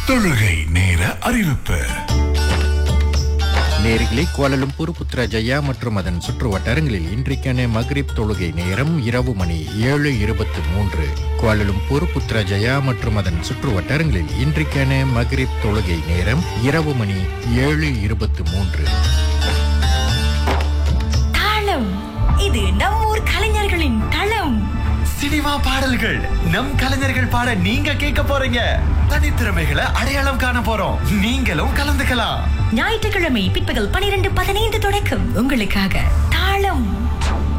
தொழுகை நேர அறிவிப்பு நேர்களே கோலலும்பூர் புத்ரஜயா மற்றும் அதன் சுற்று வட்டாரங்களில் இன்றைக்கான மக்ரிப் தொழுகை நேரம் இரவு மணி ஏழு இருபத்து மூன்று கோலலும்பூர் புத்ரஜயா மற்றும் அதன் சுற்று வட்டாரங்களில் இன்றைக்கான மக்ரிப் தொழுகை நேரம் இரவு மணி ஏழு இருபத்து மூன்று தாளம் இது நம் ஊர் கலைஞர்களின் தளம் சினிமா பாடல்கள் நம் கலைஞர்கள் பாட நீங்க கேட்க போறீங்க தனித்திறமைகளை அடையாளம் காண போறோம் நீங்களும் கலந்துக்கலாம் ஞாயிற்றுக்கிழமை பிற்பகல் பனிரெண்டு பதினைந்து தொடக்கம் உங்களுக்காக தாளம்